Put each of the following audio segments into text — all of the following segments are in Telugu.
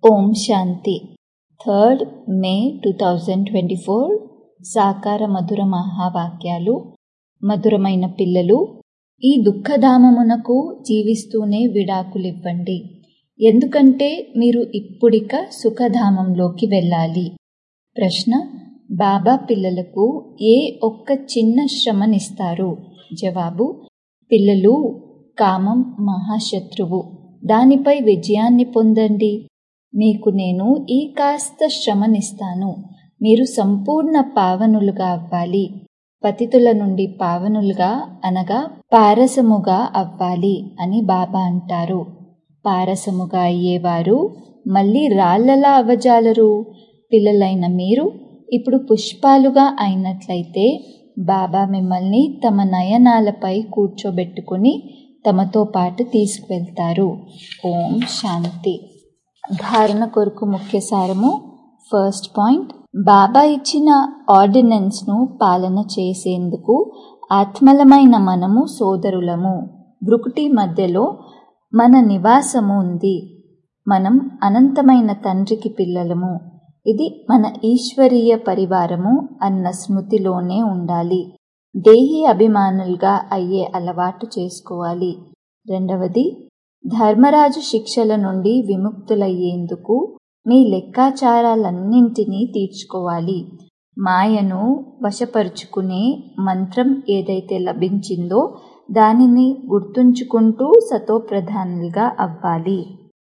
ఓం Shanti third May two thousand twenty four సాకార మధుర మహావాక్యాలు మధురమైన పిల్లలు ఈ దుఃఖధామమునకు జీవిస్తూనే విడాకులివ్వండి ఎందుకంటే మీరు ఇప్పుడిక సుఖధామంలోకి వెళ్ళాలి ప్రశ్న బాబా పిల్లలకు ఏ ఒక్క చిన్న శ్రమనిస్తారు జవాబు పిల్లలు కామం మహాశత్రువు దానిపై విజయాన్ని పొందండి మీకు నేను ఈ కాస్త శ్రమనిస్తాను మీరు సంపూర్ణ పావనులుగా అవ్వాలి పతితుల నుండి పావనులుగా అనగా పారసముగా అవ్వాలి అని బాబా అంటారు పారసముగా అయ్యేవారు మళ్ళీ రాళ్లలా అవ్వజాలరు పిల్లలైన మీరు ఇప్పుడు పుష్పాలుగా అయినట్లయితే బాబా మిమ్మల్ని తమ నయనాలపై కూర్చోబెట్టుకుని తమతో పాటు తీసుకువెళ్తారు ఓం శాంతి ధారణ కొరకు ముఖ్య సారము ఫస్ట్ పాయింట్ బాబా ఇచ్చిన ఆర్డినెన్స్ను పాలన చేసేందుకు ఆత్మలమైన మనము సోదరులము బ్రుకుటి మధ్యలో మన నివాసము ఉంది మనం అనంతమైన తండ్రికి పిల్లలము ఇది మన ఈశ్వరీయ పరివారము అన్న స్మృతిలోనే ఉండాలి దేహి అభిమానులుగా అయ్యే అలవాటు చేసుకోవాలి రెండవది ధర్మరాజు శిక్షల నుండి విముక్తులయ్యేందుకు మీ లెక్కాచారాలన్నింటినీ తీర్చుకోవాలి మాయను వశపరుచుకునే మంత్రం ఏదైతే లభించిందో దానిని గుర్తుంచుకుంటూ సతోప్రధానులుగా అవ్వాలి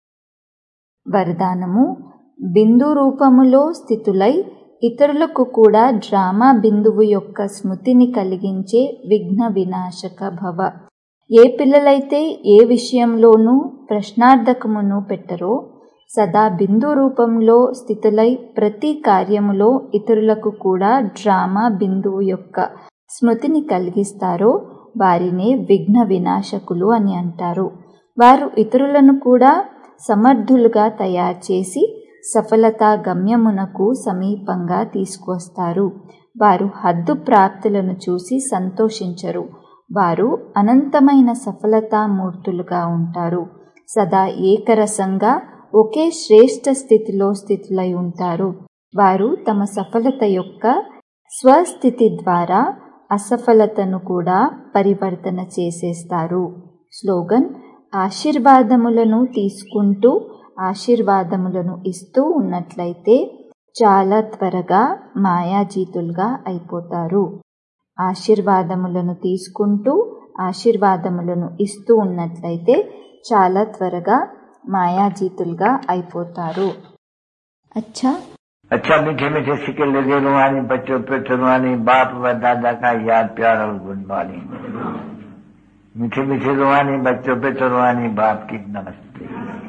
వరదానము బిందు రూపములో స్థితులై ఇతరులకు కూడా డ్రామా బిందువు యొక్క స్మృతిని కలిగించే విఘ్న వినాశక భవ ఏ పిల్లలైతే ఏ విషయంలోనూ ప్రశ్నార్థకమును పెట్టరో సదా బిందు రూపంలో స్థితులై ప్రతి కార్యములో ఇతరులకు కూడా డ్రామా బిందువు యొక్క స్మృతిని కలిగిస్తారో వారినే విఘ్న వినాశకులు అని అంటారు వారు ఇతరులను కూడా సమర్థులుగా తయారు చేసి సఫలత గమ్యమునకు సమీపంగా తీసుకువస్తారు వారు హద్దు ప్రాప్తులను చూసి సంతోషించరు వారు అనంతమైన సఫలతామూర్తులుగా ఉంటారు సదా ఏకరసంగా ఒకే శ్రేష్ఠ స్థితిలో స్థితులై ఉంటారు వారు తమ సఫలత యొక్క స్వస్థితి ద్వారా అసఫలతను కూడా పరివర్తన చేసేస్తారు స్లోగన్ ఆశీర్వాదములను తీసుకుంటూ ఆశీర్వాదములను ఇస్తూ ఉన్నట్లయితే చాలా త్వరగా మాయాజీతులుగా అయిపోతారు ఆశీర్వాదములను తీసుకుంటూ ఆశీర్వాదములను ఇస్తూ ఉన్నట్లయితే చాలా త్వరగా మాయాజీతులుగా అయిపోతారు అచ్చా अच्छा मीठे मीठे सिक्के लगे रुहानी बच्चों पे रुहानी बाप व दादा का याद प्यार और गुड मॉर्निंग मीठे मीठे रुहानी बच्चों पे रुहानी बाप की नमस्ते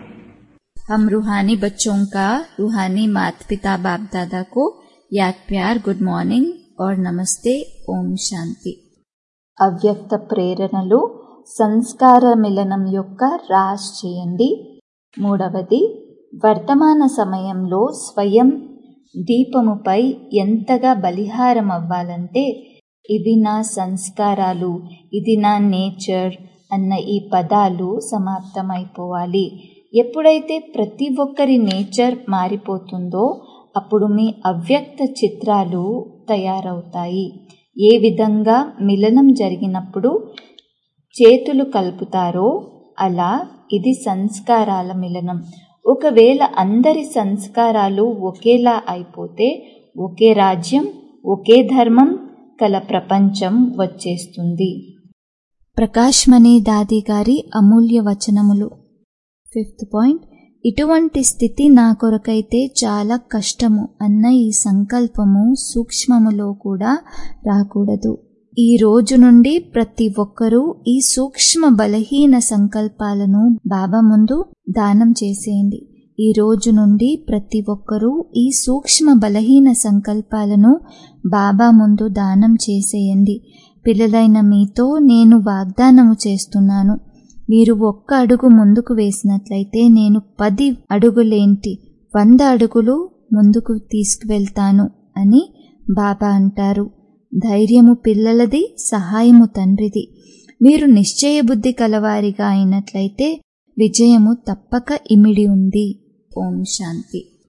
हम रूहानी बच्चों का रूहानी माता पिता बाप दादा को याद प्यार गुड మార్నింగ్ और నమస్తే ఓం శాంతి అవ్యక్త ప్రేరణలు సంస్కార మిలనం యొక్క రాస్ చేయండి మూడవది వర్తమాన సమయంలో స్వయం దీపముపై ఎంతగా బలిహారం అవ్వాలంటే ఇది నా సంస్కారాలు ఇది నా నేచర్ అన్న ఈ పదాలు సమాప్తమైపోవాలి ఎప్పుడైతే ప్రతి ఒక్కరి నేచర్ మారిపోతుందో అప్పుడు మీ అవ్యక్త చిత్రాలు తయారవుతాయి ఏ విధంగా మిలనం జరిగినప్పుడు చేతులు కలుపుతారో అలా ఇది సంస్కారాల మిలనం ఒకవేళ అందరి సంస్కారాలు ఒకేలా అయిపోతే ఒకే రాజ్యం ఒకే ధర్మం కల ప్రపంచం వచ్చేస్తుంది ప్రకాశ్మణి దాది గారి అమూల్య వచనములు ఫిఫ్త్ పాయింట్ ఇటువంటి స్థితి నా కొరకైతే చాలా కష్టము అన్న ఈ సంకల్పము సూక్ష్మములో కూడా రాకూడదు ఈ రోజు నుండి ప్రతి ఒక్కరూ ఈ సూక్ష్మ బలహీన సంకల్పాలను బాబా ముందు దానం చేసేయండి ఈ రోజు నుండి ప్రతి ఒక్కరూ ఈ సూక్ష్మ బలహీన సంకల్పాలను బాబా ముందు దానం చేసేయండి పిల్లలైన మీతో నేను వాగ్దానము చేస్తున్నాను మీరు ఒక్క అడుగు ముందుకు వేసినట్లయితే నేను పది అడుగులేంటి వంద అడుగులు ముందుకు తీసుకువెళ్తాను అని బాబా అంటారు ధైర్యము పిల్లలది సహాయము తండ్రిది మీరు నిశ్చయ బుద్ధి కలవారిగా అయినట్లయితే విజయము తప్పక ఇమిడి ఉంది ఓం శాంతి